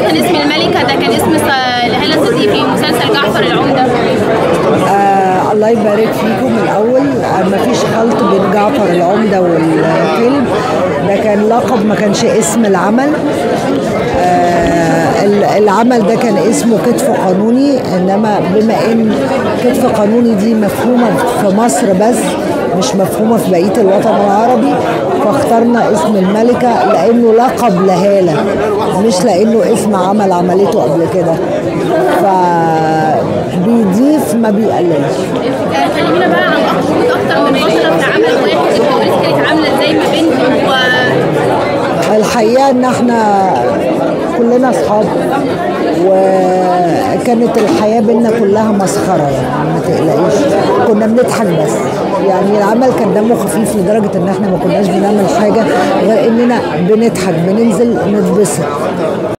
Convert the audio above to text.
كان اسم الملكة ده كان اسم س- لهالة صدقي في مسلسل جعفر العمدة آه الله يبارك فيكم الاول آه مفيش خلط بين جعفر العمده والفيلم ده كان لقب ما كانش اسم العمل آه ال- العمل ده كان اسمه كتف قانوني انما بما ان كتف قانوني دي مفهومه في مصر بس مش مفهومه في بقيه الوطن العربي فاخترنا اسم الملكه لانه لقب لهاله مش لانه اسم عمل عملته قبل كده فبيضيف ما بيقللش آه، كلمينا بقى عن أكتر أكتر من بطلة في عمل واحد الكواليس كانت عاملة ازاي ما بينكم و الحقيقه ان احنا كلنا اصحاب وكانت الحياه بينا كلها مسخره يعني ما تقلقيش كنا بنضحك بس يعني العمل كان دمه خفيف لدرجه ان احنا ما كناش بنعمل حاجه غير اننا بنضحك بننزل نتبسط